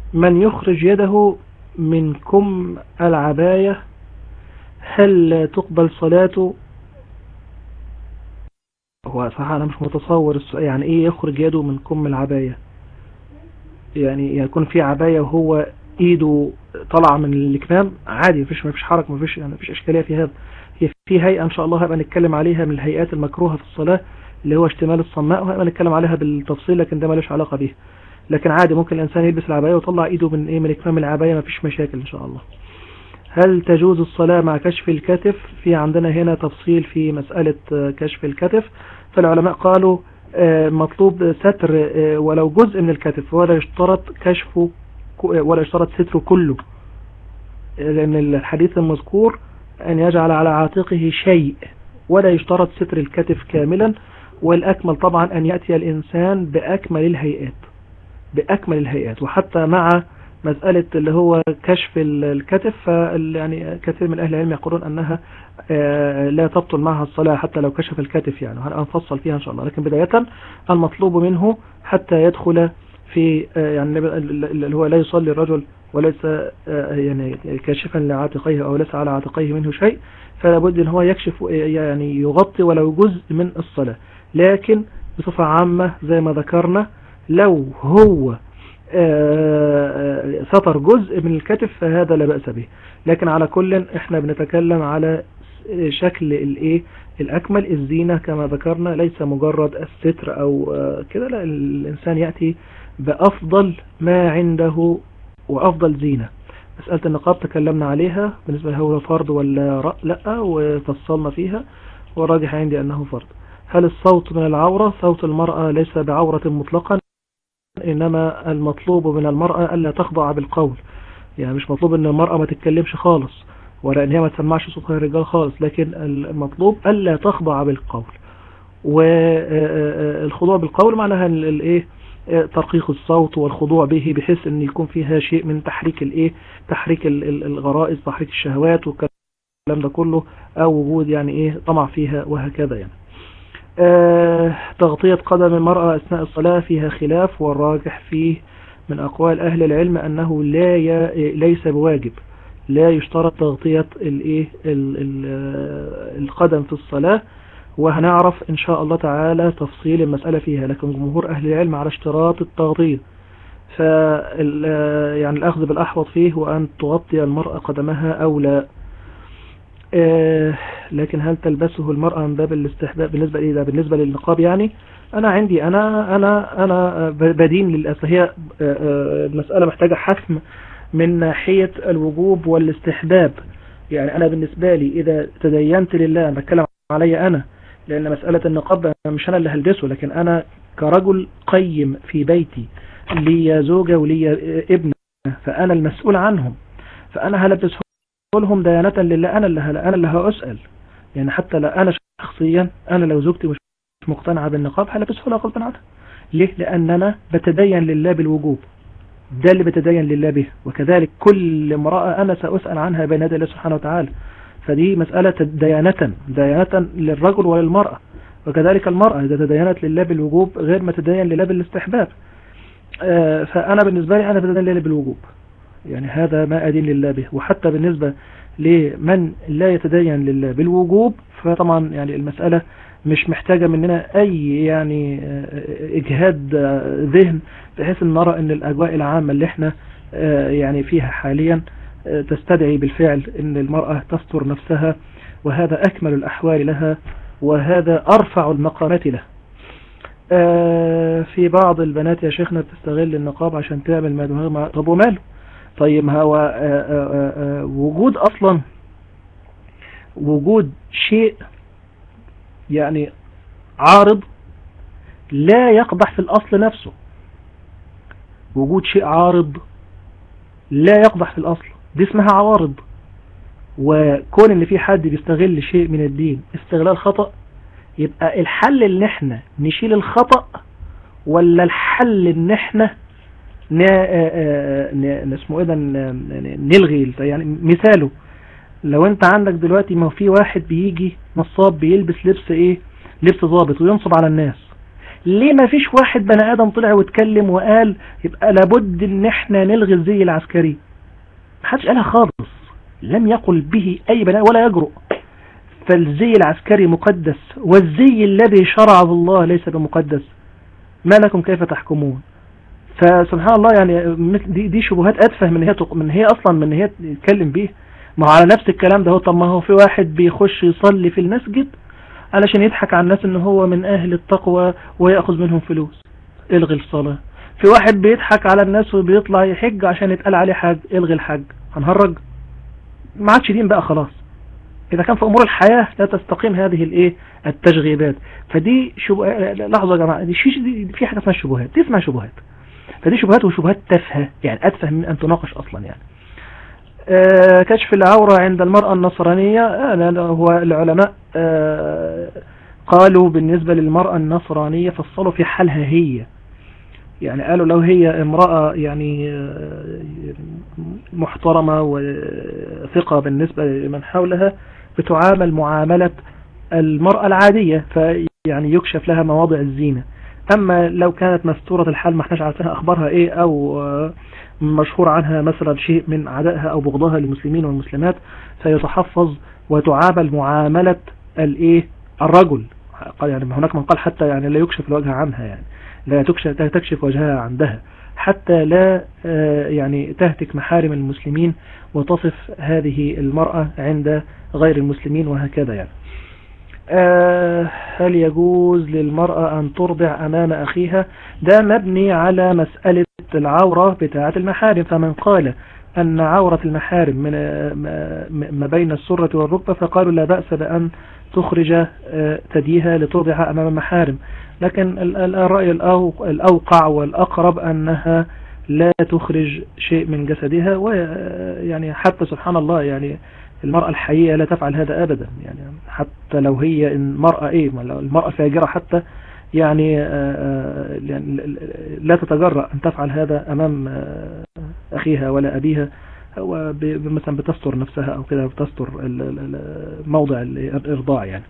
من يخرج يده من كم العباية هل تقبل صلاته هو صح أنا مش متصور السؤال يعني إيه يخرج يده من كم العباية يعني يكون في عباية وهو إيده طلع من الكمام عادي مفيش مفيش حركة مفيش يعني مفيش إشكالية في هذا هي في هيئة إن شاء الله هبقى نتكلم عليها من الهيئات المكروهة في الصلاة اللي هو اشتمال الصماء وهبقى نتكلم عليها بالتفصيل لكن ده ملوش علاقة بيها لكن عادي ممكن الإنسان يلبس العباية ويطلع إيده من إيه من إكمام العباية مفيش مشاكل إن شاء الله هل تجوز الصلاة مع كشف الكتف في عندنا هنا تفصيل في مسألة كشف الكتف فالعلماء قالوا مطلوب ستر ولو جزء من الكتف ولا يشترط كشفه ولا يشترط ستره كله لأن الحديث المذكور أن يجعل على عاتقه شيء ولا يشترط ستر الكتف كاملا والأكمل طبعا أن يأتي الإنسان بأكمل الهيئات بأكمل الهيئات وحتى مع مسألة اللي هو كشف الكتف يعني كثير من أهل العلم يقولون أنها لا تبطل معها الصلاة حتى لو كشف الكتف يعني هنفصل فيها إن شاء الله لكن بداية المطلوب منه حتى يدخل في يعني اللي هو لا يصلي الرجل وليس يعني كاشفا لعاتقيه أو ليس على عاتقيه منه شيء فلا بد ان هو يكشف يعني يغطي ولو جزء من الصلاة لكن بصفة عامة زي ما ذكرنا لو هو سطر جزء من الكتف فهذا لا بأس به لكن على كل احنا بنتكلم على شكل الايه الاكمل الزينة كما ذكرنا ليس مجرد الستر او كده لا الانسان يأتي بافضل ما عنده وافضل زينة مسألة النقاب تكلمنا عليها بالنسبة هو فرض ولا لا وفصلنا فيها والراجح عندي انه فرض هل الصوت من العورة صوت المرأة ليس بعورة مطلقا إنما المطلوب من المرأة ألا تخضع بالقول يعني مش مطلوب أن المرأة ما تتكلمش خالص ولا أن هي ما تسمعش صوتها الرجال خالص لكن المطلوب ألا تخضع بالقول والخضوع بالقول معناها الايه ترقيق الصوت والخضوع به بحيث ان يكون فيها شيء من تحريك الايه تحريك الغرائز تحريك الشهوات والكلام ده كله او وجود يعني ايه طمع فيها وهكذا يعني آه تغطية قدم المرأة أثناء الصلاة فيها خلاف والراجح فيه من أقوال أهل العلم أنه لا ي... ليس بواجب لا يشترط تغطية الايه القدم في الصلاة وهنعرف إن شاء الله تعالى تفصيل المسألة فيها لكن جمهور أهل العلم على اشتراط التغطية ف يعني الأخذ بالأحوط فيه وأن تغطي المرأة قدمها أو لا آه لكن هل تلبسه المرأة من باب الاستحباب بالنسبة إلى بالنسبة للنقاب يعني أنا عندي أنا أنا أنا بدين للأسف هي المسألة محتاجة حسم من ناحية الوجوب والاستحباب يعني أنا بالنسبة لي إذا تدينت لله بتكلم علي أنا لأن مسألة النقاب مش أنا اللي هلبسه لكن أنا كرجل قيم في بيتي لي زوجة ولي ابن فأنا المسؤول عنهم فأنا هلبسهم لهم ديانة لله أنا اللي أنا اللي هأسأل يعني حتى لا أنا شخصيا أنا لو زوجتي مش مقتنعة بالنقاب هلبسه لها غصبا عنها ليه لأن أنا بتدين لله بالوجوب ده اللي بتدين لله به وكذلك كل امرأة أنا سأسأل عنها بين يدي الله سبحانه وتعالى فدي مسألة ديانة ديانة للرجل وللمرأة وكذلك المرأة إذا تدينت لله بالوجوب غير ما تدين لله بالاستحباب آه فأنا بالنسبة لي أنا بتدين لله بالوجوب يعني هذا ما أدين لله به وحتى بالنسبة لمن لا يتدين لله بالوجوب فطبعا يعني المسألة مش محتاجة مننا أي يعني إجهاد ذهن بحيث أن نرى أن الأجواء العامة اللي احنا يعني فيها حاليا تستدعي بالفعل أن المرأة تستر نفسها وهذا أكمل الأحوال لها وهذا أرفع المقامات له في بعض البنات يا شيخنا بتستغل النقاب عشان تعمل ما طب وماله طيب هو وجود أصلا وجود شيء يعني عارض لا يقبح في الأصل نفسه وجود شيء عارض لا يقبح في الأصل دي اسمها عوارض وكون ان في حد بيستغل شيء من الدين استغلال خطأ يبقى الحل ان احنا نشيل الخطأ ولا الحل ان احنا اسمه ايه ده نلغي يعني مثاله لو انت عندك دلوقتي ما في واحد بيجي نصاب بيلبس لبس ايه لبس ضابط وينصب على الناس ليه ما فيش واحد بني ادم طلع واتكلم وقال يبقى لابد ان احنا نلغي الزي العسكري محدش قالها خالص لم يقل به اي بني ولا يجرؤ فالزي العسكري مقدس والزي الذي شرعه الله ليس بمقدس ما لكم كيف تحكمون فسبحان الله يعني دي, دي شبهات اتفه من هي من هي اصلا من هي تتكلم بيه ما هو على نفس الكلام ده هو طب ما هو في واحد بيخش يصلي في المسجد علشان يضحك على الناس ان هو من اهل التقوى ويأخذ منهم فلوس الغي الصلاة في واحد بيضحك على الناس وبيطلع يحج عشان يتقال عليه حاج الغي الحج هنهرج ما عادش دين بقى خلاص اذا كان في امور الحياة لا تستقيم هذه الايه التشغيبات فدي شبه... لحظة يا جماعة دي في حاجة اسمها الشبهات دي اسمها شبهات فدي شبهات وشبهات تافهة يعني اتفه من ان تناقش اصلا يعني آه، كشف العورة عند المرأة النصرانية آه، هو العلماء آه، قالوا بالنسبة للمرأة النصرانية فصلوا في حالها هي يعني قالوا لو هي امرأة يعني محترمة وثقة بالنسبة لمن حولها بتعامل معاملة المرأة العادية فيعني يكشف لها مواضع الزينة أما لو كانت مستورة الحال ما احناش عارفينها أخبارها إيه أو مشهور عنها مثلا شيء من عدائها أو بغضها للمسلمين والمسلمات فيتحفظ وتعامل معاملة الايه الرجل قال يعني هناك من قال حتى يعني لا يكشف الوجه عنها يعني لا تكشف, تكشف وجهها عندها حتى لا آه، يعني تهتك محارم المسلمين وتصف هذه المرأة عند غير المسلمين وهكذا يعني آه، هل يجوز للمرأة أن ترضع أمام أخيها ده مبني على مسألة العورة بتاعة المحارم فمن قال أن عورة المحارم من ما بين السرة والركبة فقالوا لا بأس بأن تخرج آه، تديها لترضعها أمام المحارم لكن الرأي الأوقع والأقرب أنها لا تخرج شيء من جسدها ويعني حتى سبحان الله يعني المرأة الحقيقة لا تفعل هذا أبدا يعني حتى لو هي المرأة إيه المرأة فاجرة حتى يعني آه، آه، لا تتجرأ أن تفعل هذا أمام آه، أخيها ولا أبيها مثلا بتستر نفسها أو كده بتستر موضع الإرضاع يعني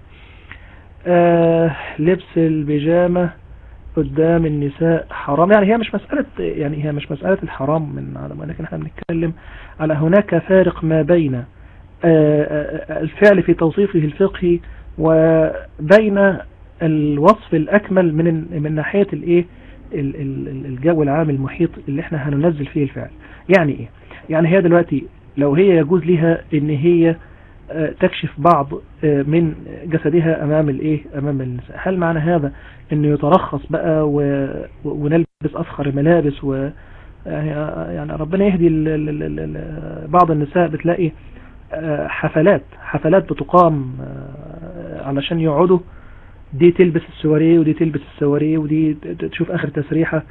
لبس البيجامة قدام النساء حرام يعني هي مش مسألة يعني هي مش مسألة الحرام من ولكن احنا بنتكلم على هناك فارق ما بين الفعل في توصيفه الفقهي وبين الوصف الأكمل من من ناحية الايه الجو العام المحيط اللي احنا هننزل فيه الفعل يعني ايه يعني هي دلوقتي لو هي يجوز لها ان هي آه، تكشف بعض آه، من جسدها امام الايه امام النساء هل معنى هذا انه يترخص بقى ونلبس افخر الملابس و يعني, يعني ربنا يهدي بعض النساء بتلاقي آه، حفلات حفلات بتقام علشان يقعدوا دي تلبس السواريه ودي تلبس السواريه ودي تشوف اخر تسريحة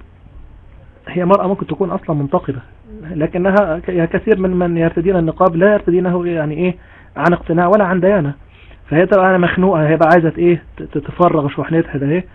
هي مرأة ممكن تكون اصلا منتقبة لكنها كثير من من يرتدين النقاب لا يرتدينه يعني ايه عن اقتناع ولا عن ديانة فهي تبقى انا مخنوقة هي بقى عايزة ايه تتفرغ شوحنتها ده ايه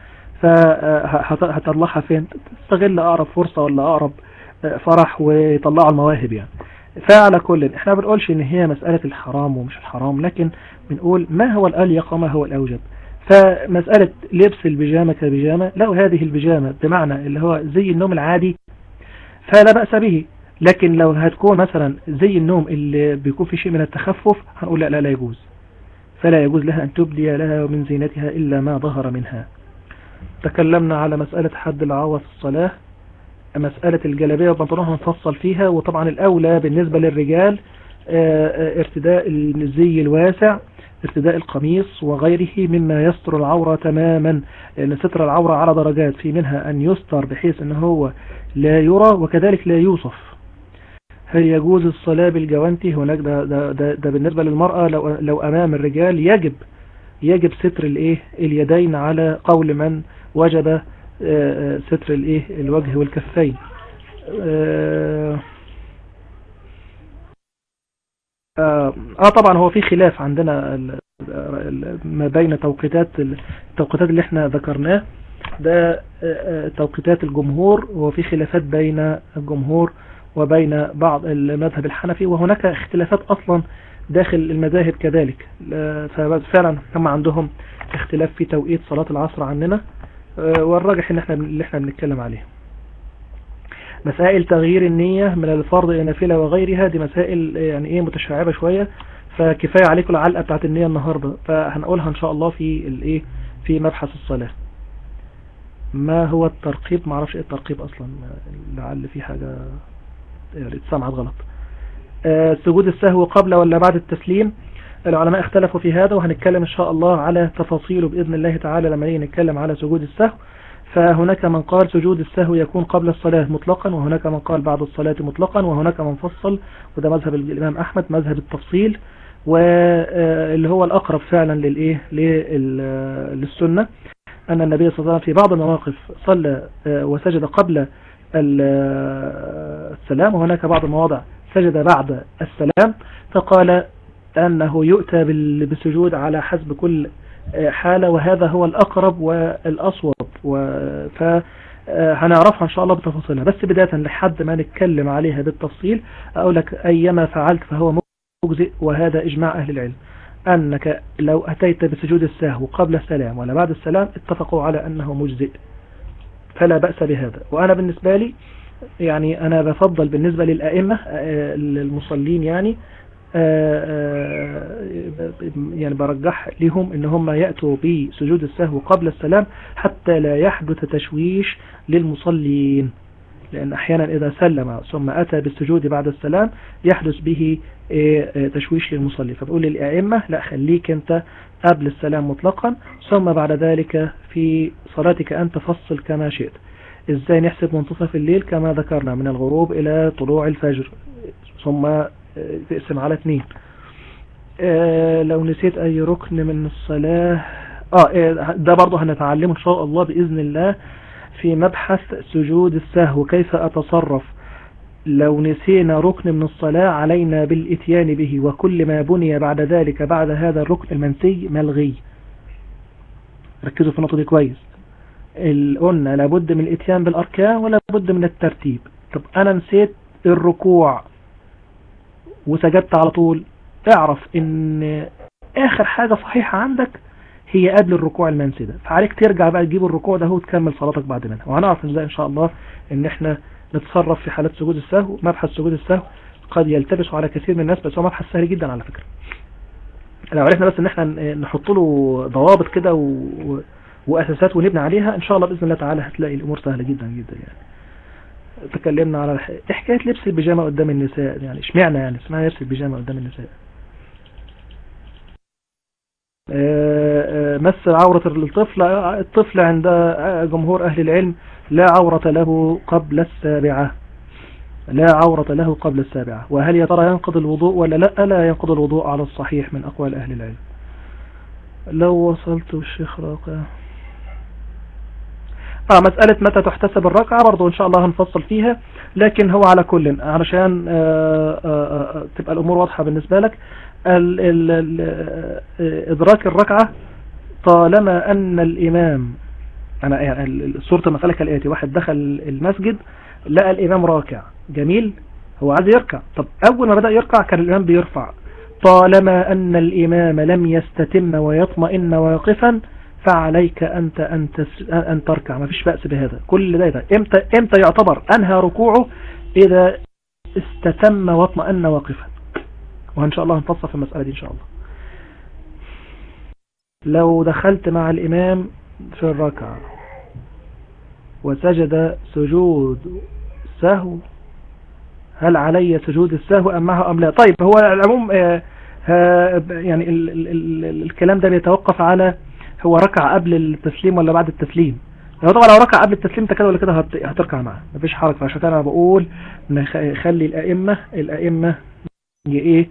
فهتطلعها فين تستغل اقرب فرصة ولا اقرب فرح ويطلعوا المواهب يعني فعلى كل احنا بنقولش ان هي مسألة الحرام ومش الحرام لكن بنقول ما هو الاليق وما هو الاوجب فمسألة لبس البيجامة كبيجامة لو هذه البيجامة بمعنى اللي هو زي النوم العادي فلا بأس به لكن لو هتكون مثلا زي النوم اللي بيكون في شيء من التخفف هنقول لا لا لا يجوز فلا يجوز لها أن تبدي لها من زينتها إلا ما ظهر منها تكلمنا على مسألة حد العوة في الصلاة مسألة الجلبية وبنطلونها نفصل فيها وطبعا الأولى بالنسبة للرجال آه، آه، ارتداء الزي الواسع ارتداء القميص وغيره مما يستر العورة تماما لأن ستر العورة على درجات في منها أن يستر بحيث أنه هو لا يرى وكذلك لا يوصف هل يجوز الصلاة بالجوانتي هناك ده, ده, ده, ده بالنسبة للمرأة لو, لو أمام الرجال يجب يجب ستر الايه اليدين على قول من وجب آه، آه، ستر الايه الوجه والكفين آه آه،, اه طبعا هو في خلاف عندنا ما بين توقيتات التوقيتات اللي احنا ذكرناه ده آه، آه، توقيتات الجمهور وفي خلافات بين الجمهور وبين بعض المذهب الحنفي وهناك اختلافات اصلا داخل المذاهب كذلك ففعلا هم عندهم اختلاف في توقيت صلاة العصر عننا والراجح ان احنا اللي احنا بنتكلم عليه مسائل تغيير النية من الفرض الى نافلة وغيرها دي مسائل يعني ايه متشعبة شوية فكفاية عليكم العلقة بتاعت النية النهاردة فهنقولها ان شاء الله في الايه في مبحث الصلاة ما هو الترقيب ما اعرفش ايه الترقيب اصلا لعل في حاجة يعني اتسمعت غلط آه سجود السهو قبل ولا بعد التسليم العلماء اختلفوا في هذا وهنتكلم ان شاء الله على تفاصيله بإذن الله تعالى لما نيجي نتكلم على سجود السهو فهناك من قال سجود السهو يكون قبل الصلاة مطلقا وهناك من قال بعد الصلاة مطلقا وهناك من فصل وده مذهب الإمام أحمد مذهب التفصيل واللي هو الأقرب فعلا للإيه للسنة أن النبي صلى الله عليه وسلم في بعض المواقف صلى وسجد قبل السلام وهناك بعض المواضع سجد بعد السلام فقال أنه يؤتى بالسجود على حسب كل حالة وهذا هو الأقرب والأصوب فهنعرفها إن شاء الله بتفاصيلها بس بداية لحد ما نتكلم عليها بالتفصيل أقول لك أيما فعلت فهو مجزئ وهذا إجماع أهل العلم أنك لو أتيت بسجود السهو قبل السلام ولا بعد السلام اتفقوا على أنه مجزئ فلا بأس بهذا وأنا بالنسبة لي يعني أنا بفضل بالنسبة للأئمة المصلين يعني يعني برجح لهم ان هم يأتوا بسجود السهو قبل السلام حتى لا يحدث تشويش للمصلين لأن أحيانا إذا سلم ثم أتى بالسجود بعد السلام يحدث به تشويش للمصلي فبقول للأئمة لا خليك أنت قبل السلام مطلقا ثم بعد ذلك في صلاتك أنت فصل كما شئت إزاي نحسب منتصف الليل كما ذكرنا من الغروب إلى طلوع الفجر ثم تقسم على اثنين آه لو نسيت اي ركن من الصلاة اه ده برضه هنتعلمه ان شاء الله بإذن الله في مبحث سجود السهو كيف اتصرف لو نسينا ركن من الصلاة علينا بالاتيان به وكل ما بني بعد ذلك بعد هذا الركن المنسي ملغي ركزوا في النقطة دي كويس قلنا لابد من الاتيان بالاركان ولا بد من الترتيب طب انا نسيت الركوع وسجدت على طول اعرف ان اخر حاجة صحيحة عندك هي قبل الركوع المنسي ده فعليك ترجع بقى تجيب الركوع ده وتكمل صلاتك بعد منها وهنعرف ازاي ان شاء الله ان احنا نتصرف في حالات سجود السهو مبحث سجود السهو قد يلتبس على كثير من الناس بس هو مبحث سهل جدا على فكرة لو عرفنا بس ان احنا نحط له ضوابط كده و... واساسات ونبني عليها ان شاء الله باذن الله تعالى هتلاقي الامور سهله جدا جدا يعني تكلمنا على حكاية لبس البيجامة قدام النساء يعني اشمعنى يعني اسمها لبس البيجامة قدام النساء مس عورة الطفل الطفل عند جمهور أهل العلم لا عورة له قبل السابعة لا عورة له قبل السابعة وهل يا ترى ينقض الوضوء ولا لا لا ينقض الوضوء على الصحيح من أقوال أهل العلم لو وصلت الشيخ راقع اه مسألة متى تحتسب الركعة برضو ان شاء الله هنفصل فيها لكن هو على كل علشان آآ آآ تبقى الامور واضحة بالنسبة لك ال ال ال ادراك الركعة طالما ان الامام انا يعني صورة المسألة كالاتي واحد دخل المسجد لقى الامام راكع جميل هو عايز يركع طب اول ما بدأ يركع كان الامام بيرفع طالما ان الامام لم يستتم ويطمئن واقفا فعليك أنت أن, تس... أن تركع ما فيش بأس بهذا كل ده إمتى, إمتى يعتبر أنهى ركوعه إذا استتم واطمأن واقفا وإن شاء الله هنفصل في المسألة دي إن شاء الله لو دخلت مع الإمام في الركعة وسجد سجود سهو هل علي سجود السهو أم معه أم لا طيب هو العموم آه يعني ال ال ال الكلام ده بيتوقف على هو ركع قبل التسليم ولا بعد التسليم لو طبعا لو ركع قبل التسليم انت كده ولا كده هتركع معاه مفيش حرج فعشان كده انا بقول نخلي الائمه الائمه ايه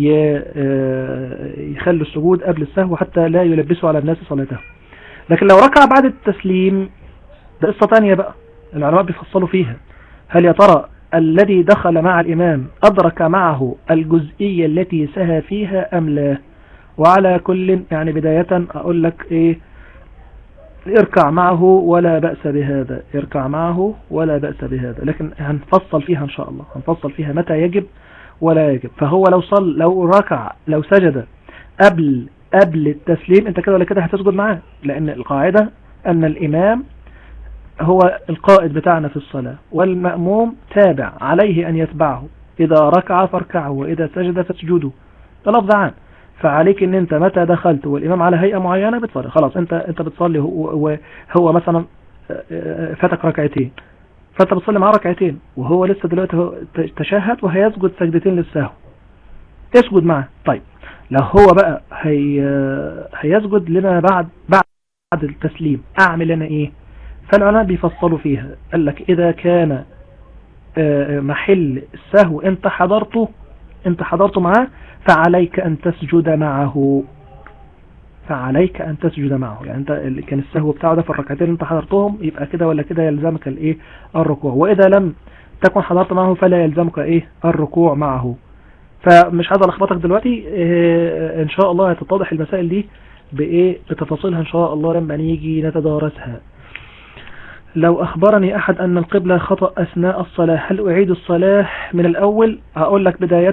يخلوا السجود قبل السهو حتى لا يلبسوا على الناس صلاتهم لكن لو ركع بعد التسليم ده قصه ثانيه بقى العلماء بيفصلوا فيها هل يا ترى الذي دخل مع الإمام أدرك معه الجزئية التي سهى فيها أم لا وعلى كل يعني بداية أقول لك إيه اركع معه ولا بأس بهذا اركع معه ولا بأس بهذا لكن هنفصل فيها إن شاء الله هنفصل فيها متى يجب ولا يجب فهو لو صل لو ركع لو سجد قبل قبل التسليم انت كده ولا كده هتسجد معاه لأن القاعدة أن الإمام هو القائد بتاعنا في الصلاة والمأموم تابع عليه أن يتبعه إذا ركع فاركعه وإذا سجد فاسجدوا ده لفظ عام فعليك ان انت متى دخلت والامام على هيئة معينة بتصلي خلاص انت انت بتصلي هو, هو مثلا آه، آه، فاتك ركعتين فانت بتصلي معاه ركعتين وهو لسه دلوقتي تشهد وهيسجد سجدتين للسهو اسجد معه طيب لو هو بقى هي هيسجد لنا بعد بعد التسليم اعمل انا ايه فالعلماء بيفصلوا فيها قال لك اذا كان آه، محل السهو انت حضرته انت حضرته معاه فعليك ان تسجد معه فعليك ان تسجد معه يعني انت اللي كان السهو بتاعه ده في الركعتين انت حضرتهم يبقى كده ولا كده يلزمك الايه الركوع واذا لم تكن حضرت معه فلا يلزمك ايه الركوع معه فمش عايز الخبطك دلوقتي اه ان شاء الله هتتضح المسائل دي بايه بتفاصيلها ان شاء الله لما نيجي نتدارسها لو أخبرني أحد أن القبلة خطأ أثناء الصلاة هل أعيد الصلاة من الأول هقول لك بداية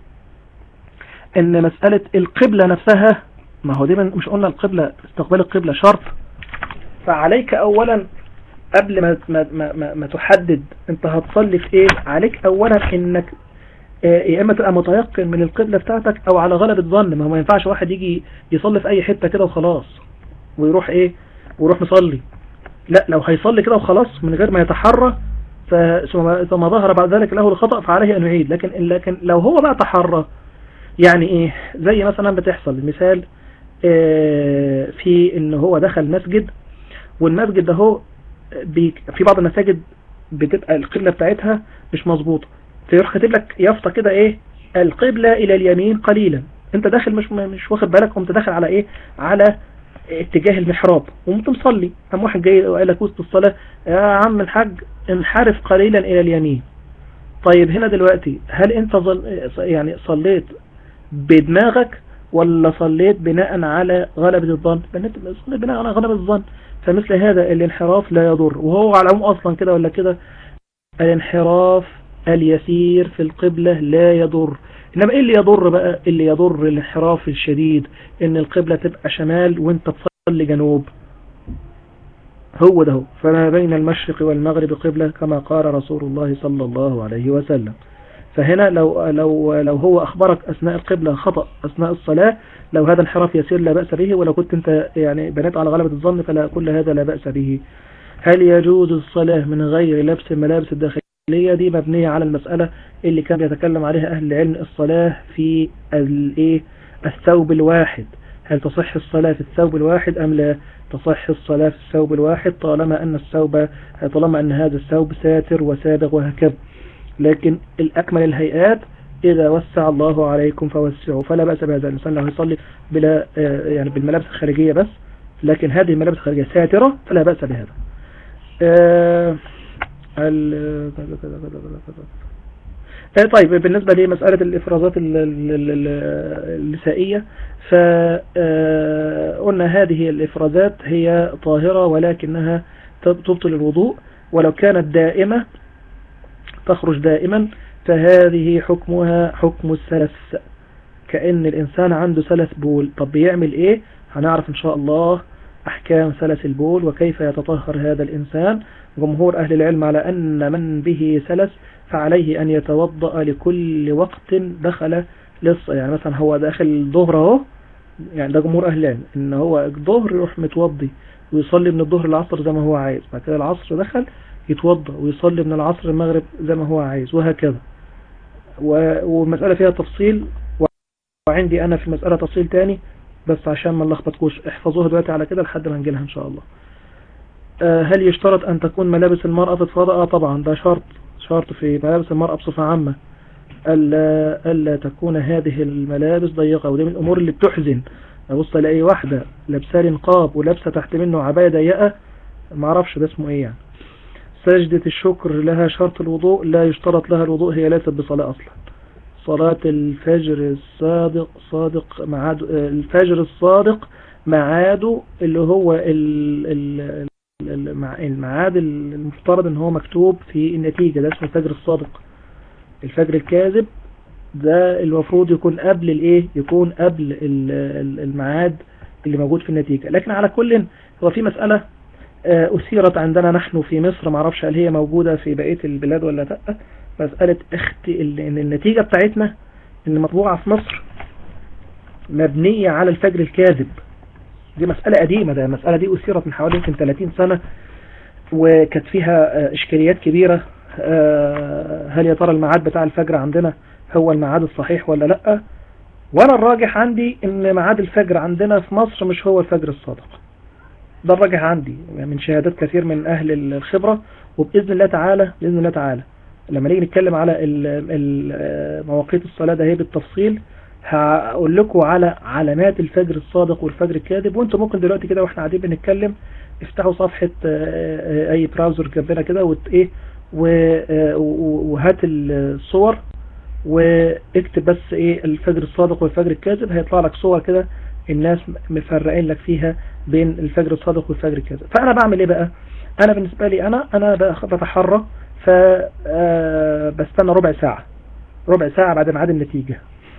أن مسألة القبلة نفسها ما هو دي مش قلنا القبلة استقبال القبلة شرط فعليك أولا قبل ما, ما, ما, ما تحدد انت هتصلي في ايه عليك اولا انك آه، يا اما تبقى متيقن من القبلة بتاعتك او على غلبة ظن ما هو ما ينفعش واحد يجي يصلي في اي حتة كده وخلاص ويروح ايه ويروح مصلي لا لو هيصلي كده وخلاص من غير ما يتحرى ثم ظهر بعد ذلك له الخطأ فعليه أن يعيد لكن لكن لو هو بقى تحرى يعني إيه زي مثلا بتحصل مثال آه، في إن هو دخل مسجد والمسجد ده هو في بعض المساجد بتبقى القبلة بتاعتها مش مظبوطة فيروح كاتب لك يافطة كده إيه القبلة إلى اليمين قليلا انت داخل مش مش واخد بالك قمت داخل على ايه على اتجاه المحراب وانت مصلي قام واحد جاي وقال لك وسط الصلاة يا عم الحاج انحرف قليلا الى اليمين طيب هنا دلوقتي هل انت ظل يعني صليت بدماغك ولا صليت بناء على غلبة الظن بناء على غلبة الظن فمثل هذا الانحراف لا يضر وهو على العموم اصلا كده ولا كده الانحراف اليسير في القبلة لا يضر إنما إيه اللي يضر بقى اللي يضر الانحراف الشديد إن القبلة تبقى شمال وانت تصلي جنوب هو ده فما بين المشرق والمغرب قبلة كما قال رسول الله صلى الله عليه وسلم فهنا لو, لو, لو هو أخبرك أثناء القبلة خطأ أثناء الصلاة لو هذا انحراف يسير لا بأس به ولو كنت انت يعني بنيت على غلبة الظن فلا كل هذا لا بأس به هل يجوز الصلاة من غير لبس الملابس الداخلية العقلية دي مبنية على المسألة اللي كان بيتكلم عليها أهل العلم الصلاة في الايه الثوب الواحد هل تصح الصلاة في الثوب الواحد أم لا تصح الصلاة في الثوب الواحد طالما أن الثوب طالما أن هذا الثوب ساتر وسابغ وهكذا لكن الأكمل الهيئات إذا وسع الله عليكم فوسعوا فلا بأس بهذا الإنسان لو يصلي بلا آه، يعني بالملابس الخارجية بس لكن هذه الملابس الخارجية ساترة فلا بأس بهذا آه، آه، طيب بالنسبة لمسألة الإفرازات النسائية فقلنا هذه الإفرازات هي طاهرة ولكنها تبطل الوضوء ولو كانت دائمة تخرج دائما فهذه حكمها حكم السلس كأن الإنسان عنده سلس بول طب بيعمل إيه هنعرف إن شاء الله أحكام سلس البول وكيف يتطهر هذا الإنسان جمهور أهل العلم على أن من به سلس فعليه أن يتوضأ لكل وقت دخل لص يعني مثلا هو داخل الظهر اهو يعني ده جمهور أهل العلم إن هو الظهر يروح متوضي ويصلي من الظهر العصر زي ما هو عايز بعد كده العصر دخل يتوضأ ويصلي من العصر المغرب زي ما هو عايز وهكذا والمسألة فيها تفصيل وعندي أنا في المسألة تفصيل تاني بس عشان ما نلخبطكوش احفظوها دلوقتي على كده لحد ما نجيلها إن شاء الله آه، هل يشترط أن تكون ملابس المرأة فضفاضة آه طبعا ده شرط شرط في ملابس المرأة بصفة عامة ألا, ألا تكون هذه الملابس ضيقة ودي من الأمور اللي بتحزن أبص لأي واحدة لابسة نقاب ولابسة تحت منه عباية ضيقة ما اعرفش ده اسمه ايه يعني سجدة الشكر لها شرط الوضوء لا يشترط لها الوضوء هي ليست بصلاة أصلا صلاة الفجر الصادق صادق معاد الفجر الصادق معاده اللي هو ال ال المعاد المفترض ان هو مكتوب في النتيجة ده اسمه الفجر الصادق الفجر الكاذب ده المفروض يكون قبل الايه يكون قبل المعاد اللي موجود في النتيجة لكن على كل هو في مسألة أثيرت عندنا نحن في مصر معرفش هل هي موجودة في بقية البلاد ولا لا مسألة اخت... ان النتيجة بتاعتنا ان مطبوعة في مصر مبنية على الفجر الكاذب دي مسألة قديمة ده المسألة دي أثيرت من حوالي يمكن 30 سنة وكانت فيها إشكاليات كبيرة هل يا ترى الميعاد بتاع الفجر عندنا هو الميعاد الصحيح ولا لأ وانا الراجح عندي ان ميعاد الفجر عندنا في مصر مش هو الفجر الصادق ده الراجح عندي من شهادات كثير من اهل الخبرة وبإذن الله تعالى بإذن الله تعالى لما نيجي نتكلم على مواقيت الصلاة ده هي بالتفصيل هقول لكم على علامات الفجر الصادق والفجر الكاذب وانتم ممكن دلوقتي كده واحنا قاعدين بنتكلم افتحوا صفحة اي براوزر جنبنا كده وت ايه وهات الصور واكتب بس ايه الفجر الصادق والفجر الكاذب هيطلع لك صور كده الناس مفرقين لك فيها بين الفجر الصادق والفجر الكاذب فانا بعمل ايه بقى انا بالنسبة لي انا انا بتحرى فبستنى ربع ساعة ربع ساعة بعد ميعاد النتيجة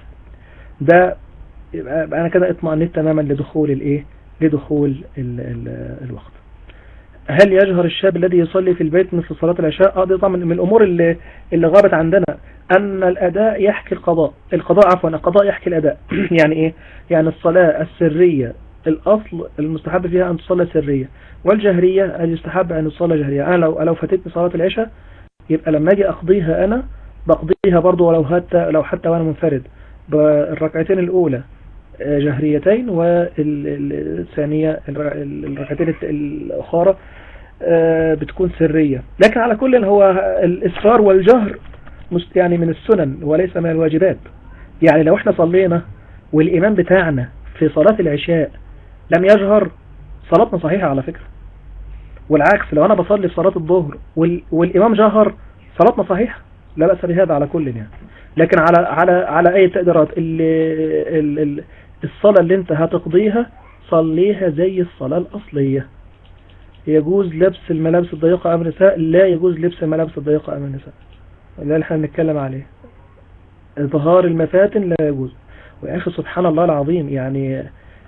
ده يبقى انا كده اطمئنيت تماما لدخول الايه لدخول ال ال الوقت هل يجهر الشاب الذي يصلي في البيت مثل صلاة العشاء اه دي طبعا من الامور اللي اللي غابت عندنا ان الاداء يحكي القضاء القضاء عفوا القضاء يحكي الاداء يعني ايه يعني الصلاة السرية الاصل المستحب فيها ان تصلى سرية والجهرية ان يستحب ان تصلى جهرية انا لو لو فاتتني صلاة العشاء يبقى لما اجي اقضيها انا بقضيها برضو ولو حتى لو حتى وانا منفرد بالركعتين الاولى جهريتين والثانية الركعتين الأخرى بتكون سرية لكن على كل هو الإسرار والجهر يعني من السنن وليس من الواجبات يعني لو احنا صلينا والإمام بتاعنا في صلاة العشاء لم يجهر صلاتنا صحيحة على فكرة والعكس لو أنا بصلي في صلاة الظهر والإمام جهر صلاتنا صحيحة لا بأس بهذا على كل يعني لكن على على على أي تقديرات اللي الصلاة اللي انت هتقضيها صليها زي الصلاة الأصلية يجوز لبس الملابس الضيقة أمام النساء لا يجوز لبس الملابس الضيقة أمام النساء ده اللي احنا بنتكلم عليه إظهار المفاتن لا يجوز ويا أخي سبحان الله العظيم يعني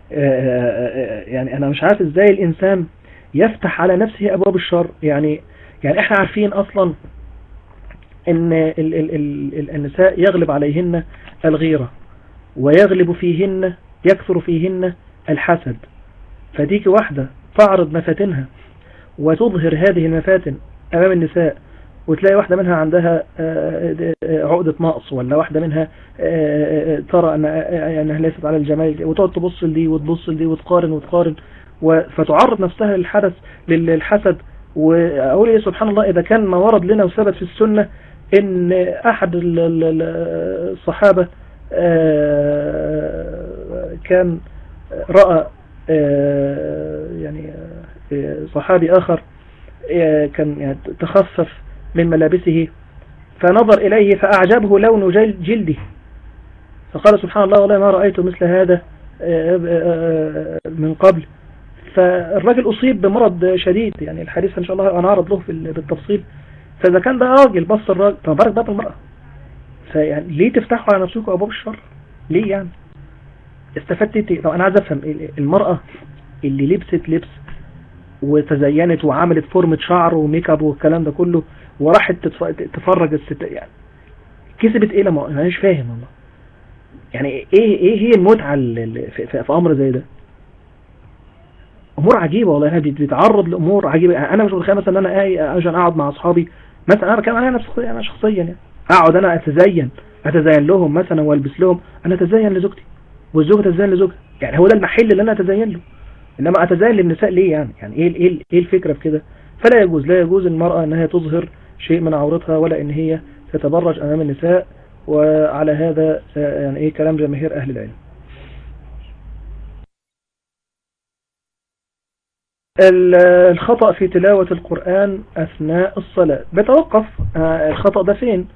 يعني أنا مش عارف إزاي الإنسان يفتح على نفسه أبواب الشر يعني يعني احنا عارفين أصلا ان ال ال ال النساء يغلب عليهن الغيرة ويغلب فيهن يكثر فيهن الحسد فتيجي واحدة تعرض مفاتنها وتظهر هذه المفاتن أمام النساء وتلاقي واحدة منها عندها عقدة نقص ولا واحدة منها ترى أنها ليست على الجمال وتقعد تبص لدي وتبص لدي وتقارن وتقارن فتعرض نفسها للحدث للحسد وأقول إيه سبحان الله إذا كان ما ورد لنا وثبت في السنة إن أحد الصحابة كان رأى يعني صحابي آخر كان يعني تخفف من ملابسه فنظر إليه فأعجبه لون جلده فقال سبحان الله والله ما رأيت مثل هذا من قبل فالراجل أصيب بمرض شديد يعني الحديث إن شاء الله أنا أعرض له بالتفصيل فإذا كان ده راجل بص الراجل فبارك بقى المرأة فيعني ليه تفتحوا على نفسكم أبواب الشر ليه يعني استفدت طب أنا عايز أفهم المرأة اللي لبست لبس وتزينت وعملت فورمة شعر وميك اب والكلام ده كله وراحت تفرج الست يعني كسبت ايه لما انا مش فاهم والله يعني ايه ايه هي المتعة اللي في, في, في امر زي ده امور عجيبة والله انا بيتعرض لامور عجيبة انا مش متخيل مثلا ان انا اجي اقعد مع اصحابي مثلا انا بتكلم على نفسي انا شخصيا يعني اقعد انا اتزين اتزين لهم مثلا والبس لهم انا اتزين لزوجتي والزوجة تتزين لزوجها يعني هو ده المحل اللي انا اتزين له انما اتزين للنساء ليه يعني يعني ايه ايه ايه الفكرة في كده فلا يجوز لا يجوز المرأة انها تظهر شيء من عورتها ولا ان هي تتبرج امام النساء وعلى هذا يعني ايه كلام جماهير اهل العلم الخطأ في تلاوة القرآن أثناء الصلاة بتوقف الخطأ ده فين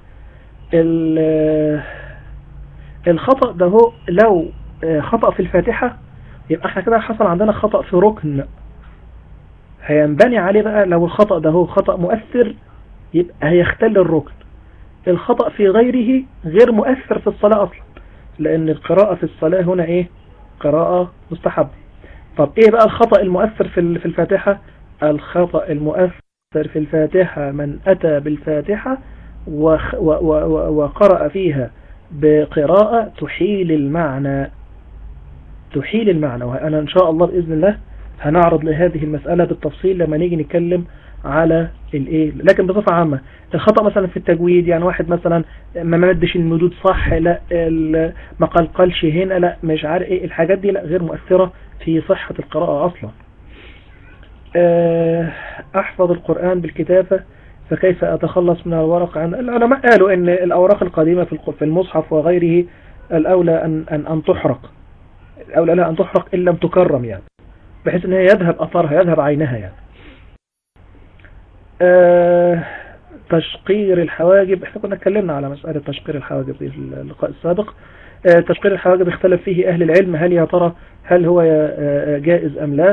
الخطأ ده هو لو خطأ في الفاتحة يبقى احنا كده حصل عندنا خطأ في ركن هينبني عليه بقى لو الخطأ ده هو خطأ مؤثر يبقى هيختل الركن الخطأ في غيره غير مؤثر في الصلاة أصلا لأن القراءة في الصلاة هنا إيه قراءة مستحبة طب إيه بقى الخطأ المؤثر في في الفاتحة الخطأ المؤثر في الفاتحة من أتى بالفاتحة وقرأ فيها بقراءة تحيل المعنى تحيل المعنى وأنا إن شاء الله بإذن الله هنعرض لهذه المسألة بالتفصيل لما نيجي نتكلم على الايه لكن بصفة عامة الخطأ مثلا في التجويد يعني واحد مثلا ما مدش المدود صح لا ما قلقلش هنا لا مش عارف ايه الحاجات دي لا غير مؤثرة في صحة القراءة اصلا آه، احفظ القرآن بالكتابة فكيف اتخلص من الورق عن العلماء قالوا ان الاوراق القديمة في المصحف وغيره الاولى ان, أن, أن تحرق الاولى لا ان تحرق ان لم تكرم يعني بحيث ان هي يذهب اثرها يذهب عينها يعني آه تشقير الحواجب احنا كنا اتكلمنا على مسألة تشقير الحواجب في اللقاء السابق آه تشقير الحواجب اختلف فيه اهل العلم هل يا ترى هل هو آه، جائز ام لا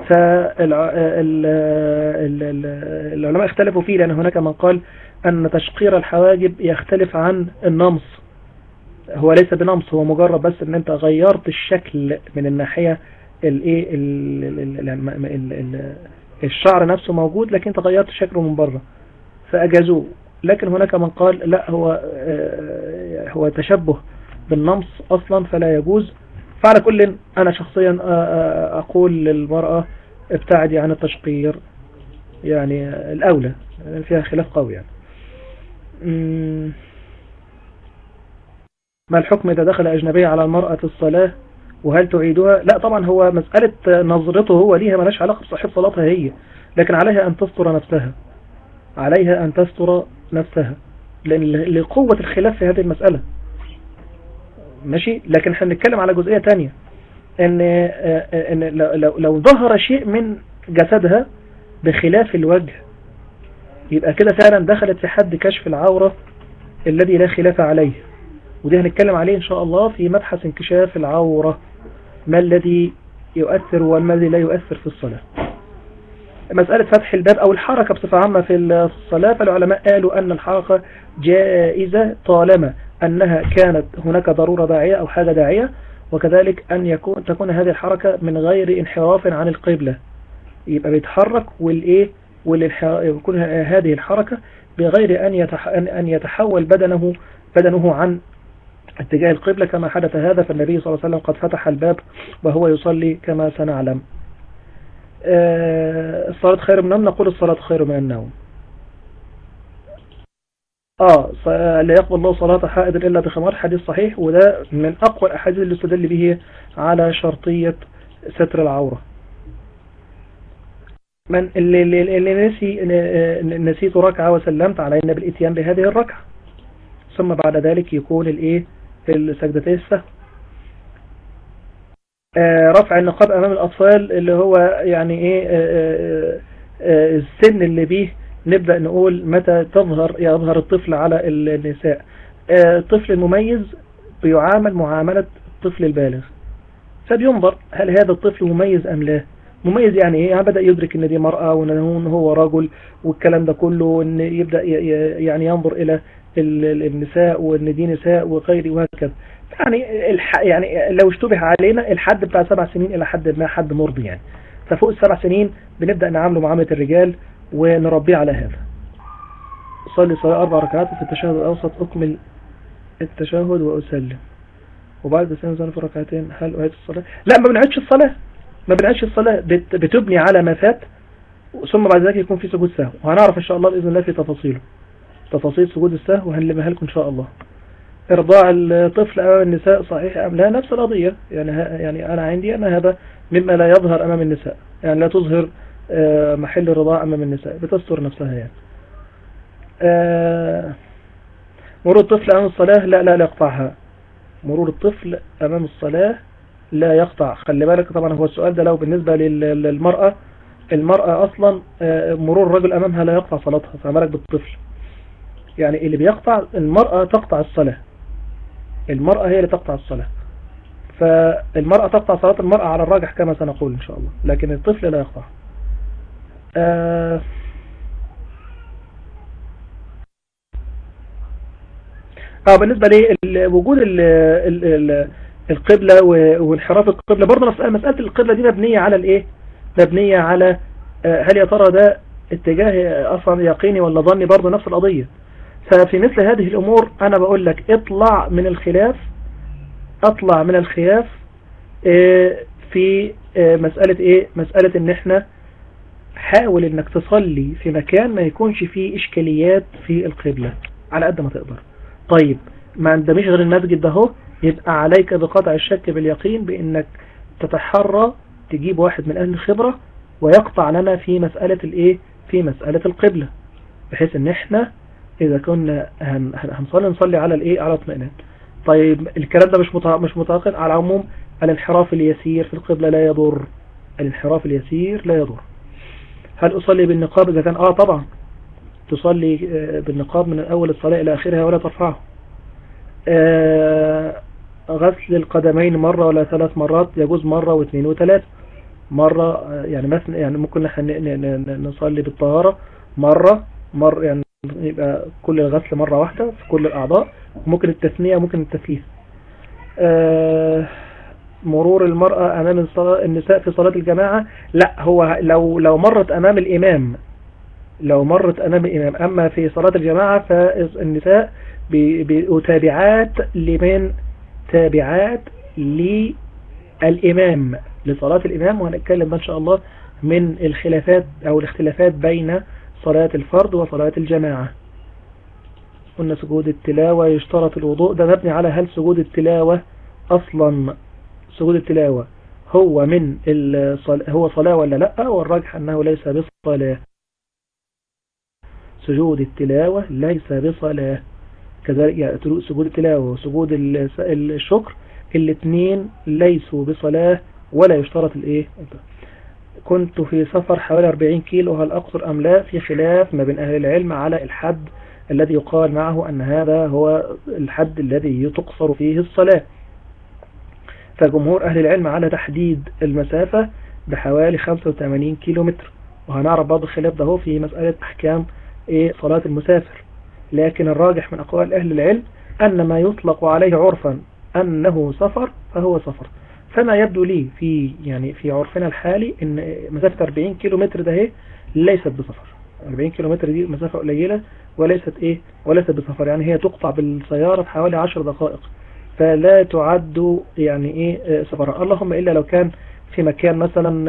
فالعلماء اختلفوا فيه لأن هناك من قال أن تشقير الحواجب يختلف عن النمص هو ليس بنمص هو مجرد بس ان انت غيرت الشكل من الناحية الايه الشعر نفسه موجود لكن انت غيرت شكله من بره فأجازوه لكن هناك من قال لا هو آه، هو تشبه بالنمص أصلا فلا يجوز فعلى كل أنا شخصيا آه، آه، أقول للمرأة ابتعدي عن التشقير يعني الأولى فيها خلاف قوي يعني ما الحكم إذا دخل أجنبية على المرأة في الصلاة وهل تعيدها لا طبعا هو مسألة نظرته هو ليها ملاش علاقة بصحيح صلاتها هي لكن عليها أن تستر نفسها عليها أن تستر نفسها لأن لقوة الخلاف في هذه المسألة ماشي لكن احنا بنتكلم على جزئية تانية ان, إن لو, لو ظهر شيء من جسدها بخلاف الوجه يبقى كده فعلا دخلت في حد كشف العورة الذي لا خلاف عليه ودي هنتكلم عليه ان شاء الله في مبحث انكشاف العورة ما الذي يؤثر وما الذي لا يؤثر في الصلاة مسألة فتح الباب أو الحركة بصفة عامة في الصلاة فالعلماء قالوا أن الحركة جائزة طالما أنها كانت هناك ضرورة داعية أو حاجة داعية وكذلك أن يكون تكون هذه الحركة من غير انحراف عن القبلة يبقى بيتحرك والإيه ويكون هذه الحركة بغير أن أن يتحول بدنه بدنه عن اتجاه القبلة كما حدث هذا فالنبي صلى الله عليه وسلم قد فتح الباب وهو يصلي كما سنعلم آه، الصلاة خير من النوم نقول الصلاة خير من النوم اه لا يقبل الله صلاة حائض إلا بخمار حديث صحيح وده من أقوى الأحاديث اللي استدل به على شرطية ستر العورة من اللي, اللي, اللي نسي نسيت ركعة وسلمت علينا بالإتيان بهذه الركعة ثم بعد ذلك يكون الايه السجدتين السهو آه، رفع النقاب امام الاطفال اللي هو يعني ايه آه، آه، السن اللي بيه نبدأ نقول متى تظهر يظهر الطفل على النساء الطفل المميز بيعامل معاملة الطفل البالغ فبينظر هل هذا الطفل مميز أم لا مميز يعني ايه يعني بدأ يدرك ان دي مرأة وان هو رجل والكلام ده كله وان يبدأ يعني ينظر الى النساء وان دي نساء وغيره وهكذا يعني الح... يعني لو اشتبه علينا الحد بتاع سبع سنين الى حد ما حد مرضي يعني ففوق السبع سنين بنبدأ نعامله معاملة الرجال ونربيه على هذا صلي صلاة أربع ركعات في التشهد الأوسط أكمل التشهد وأسلم وبعد سنة في ركعتين هل أعيد الصلاة لا ما بنعيدش الصلاة ما بنعيدش الصلاة بت... بتبني على ما فات ثم بعد ذلك يكون في سجود سهو وهنعرف إن شاء الله بإذن الله في تفاصيله تفاصيل سجود السهو وهنلمها لكم إن شاء الله إرضاع الطفل أمام النساء صحيح أم لا نفس القضية يعني, يعني أنا عندي أن هذا مما لا يظهر أمام النساء يعني لا تظهر آه، محل الرضاع أمام النساء بتستر نفسها يعني آه، مرور الطفل أمام الصلاة لا لا لا يقطعها مرور الطفل أمام الصلاة لا يقطع خلي بالك طبعا هو السؤال ده لو بالنسبة للمرأة المرأة أصلا آه، مرور الرجل أمامها لا يقطع صلاتها فما بالك بالطفل يعني اللي بيقطع المرأة تقطع الصلاة المرأة هي اللي تقطع الصلاة فالمرأة تقطع صلاة المرأة على الراجح كما سنقول إن شاء الله لكن الطفل لا يقطع آه اه بالنسبة لوجود القبلة وانحراف القبلة برضه مسألة القبلة دي مبنية على الايه مبنية على هل يا ترى ده اتجاه اصلا يقيني ولا ظني برضه نفس القضية ففي مثل هذه الامور انا بقول لك اطلع من الخلاف اطلع من الخلاف في مسألة ايه مسألة ان احنا حاول انك تصلي في مكان ما يكونش فيه اشكاليات في القبلة على قد ما تقدر طيب ما عندمش غير المسجد ده هو يبقى عليك بقطع الشك باليقين بانك تتحرى تجيب واحد من اهل الخبرة ويقطع لنا في مسألة الايه في مسألة القبلة بحيث ان احنا اذا كنا هنصلي نصلي على الايه على اطمئنان طيب الكلام ده مش مش متعاقد على العموم الانحراف اليسير في القبلة لا يضر الانحراف اليسير لا يضر هل أصلي بالنقاب إذا كان آه طبعا تصلي بالنقاب من أول الصلاة إلى آخرها ولا ترفعه آه غسل القدمين مرة ولا ثلاث مرات يجوز مرة واثنين وثلاث مرة يعني مثلا يعني ممكن نصلي بالطهارة مرة مرة يعني يبقى كل الغسل مرة واحدة في كل الأعضاء ممكن التثنية ممكن التثليث آه مرور المرأة أمام النساء في صلاة الجماعة لا هو لو لو مرت أمام الإمام لو مرت أمام الإمام أما في صلاة الجماعة فالنساء تابعات لمن تابعات للإمام لصلاة الإمام وهنتكلم إن شاء الله من الخلافات أو الاختلافات بين صلاة الفرد وصلاة الجماعة قلنا سجود التلاوة يشترط الوضوء ده مبني على هل سجود التلاوة أصلا سجود التلاوة هو من هو صلاة ولا لا والراجح أنه ليس بصلاة سجود التلاوة ليس بصلاة كذلك يعني سجود التلاوة وسجود الشكر الاثنين ليسوا بصلاة ولا يشترط الايه كنت في سفر حوالي 40 كيلو هل أقصر أم لا في خلاف ما بين أهل العلم على الحد الذي يقال معه أن هذا هو الحد الذي تقصر فيه الصلاة فجمهور أهل العلم على تحديد المسافة بحوالي 85 كيلو متر وهنعرف بعض الخلاف ده في مسألة أحكام إيه صلاة المسافر لكن الراجح من أقوال أهل العلم أن ما يطلق عليه عرفا أنه سفر فهو سفر فما يبدو لي في يعني في عرفنا الحالي ان مسافة 40 كيلو متر ده ايه ليست بسفر 40 كيلو متر دي مسافة قليلة وليست ايه وليست بسفر يعني هي تقطع بالسيارة في حوالي 10 دقائق فلا تعد يعني ايه سفر اللهم الا لو كان في مكان مثلا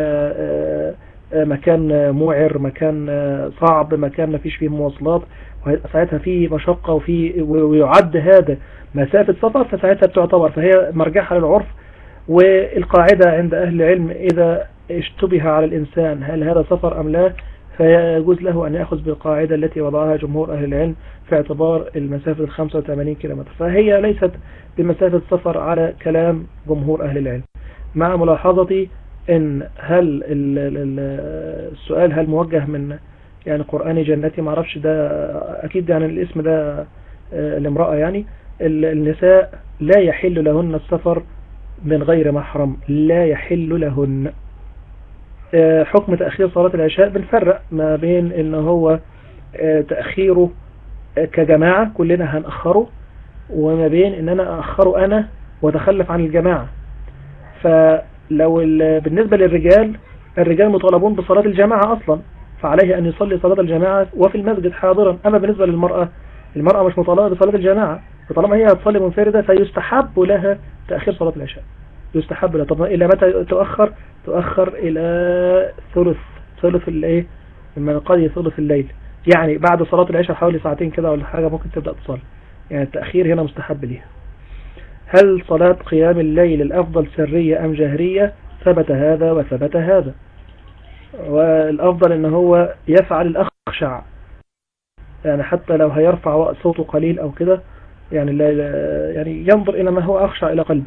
مكان موعر مكان صعب مكان ما فيش فيه مواصلات ساعتها فيه مشقة وفي ويعد هذا مسافة سفر فساعتها بتعتبر فهي مرجعها للعرف والقاعدة عند أهل العلم إذا اشتبه على الإنسان هل هذا سفر أم لا فيجوز له أن يأخذ بالقاعدة التي وضعها جمهور أهل العلم في اعتبار المسافة 85 كيلومتر فهي ليست بمسافة سفر على كلام جمهور أهل العلم مع ملاحظتي ان هل السؤال هل موجه من يعني قرآن جنتي ما اعرفش ده اكيد يعني الاسم ده الامرأة يعني النساء لا يحل لهن السفر من غير محرم لا يحل لهن حكم تأخير صلاة العشاء بنفرق ما بين ان هو تأخيره كجماعة كلنا هنأخره وما بين ان انا أأخره انا وتخلف عن الجماعة فلو بالنسبة للرجال الرجال مطالبون بصلاة الجماعة اصلا فعليه ان يصلي صلاة الجماعة وفي المسجد حاضرا اما بالنسبة للمرأة المرأة مش مطالبة بصلاة الجماعة فطالما هي هتصلي منفردة فيستحب لها تأخير صلاة العشاء يستحب لها طب إلى متى تؤخر تؤخر إلى ثلث ثلث الايه من قضي ثلث الليل يعني بعد صلاة العشاء حوالي ساعتين كده ولا حاجة ممكن تبدأ تصلي يعني التأخير هنا مستحب ليها هل صلاة قيام الليل الأفضل سرية أم جهرية ثبت هذا وثبت هذا والأفضل ان هو يفعل الأخشع يعني حتى لو هيرفع صوته قليل أو كده يعني لا يعني ينظر إلى ما هو أخشع إلى قلبه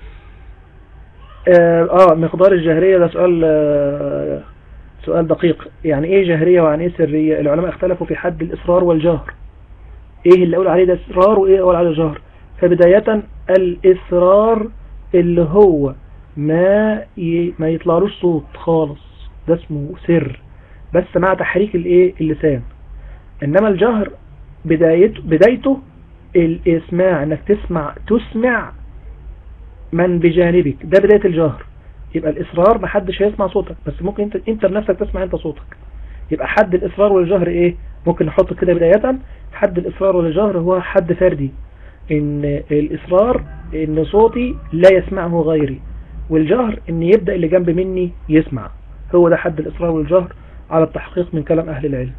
آه مقدار الجهرية ده سؤال آه سؤال دقيق يعني ايه جهرية وعن ايه سرية العلماء اختلفوا في حد الإصرار والجهر ايه اللي اقول عليه ده إصرار وايه اقول عليه جهر فبداية الإصرار اللي هو ما ي... ما يطلعلوش صوت خالص ده اسمه سر بس مع تحريك الايه اللسان انما الجهر بدايته بدايته الاسماع انك تسمع تسمع من بجانبك ده بداية الجهر يبقى الإصرار ما حدش هيسمع صوتك بس ممكن انت انت بنفسك تسمع انت صوتك يبقى حد الإصرار والجهر ايه ممكن نحط كده بداية حد الإصرار والجهر هو حد فردي ان الإصرار ان صوتي لا يسمعه غيري والجهر ان يبدأ اللي جنب مني يسمع هو ده حد الإصرار والجهر على التحقيق من كلام أهل العلم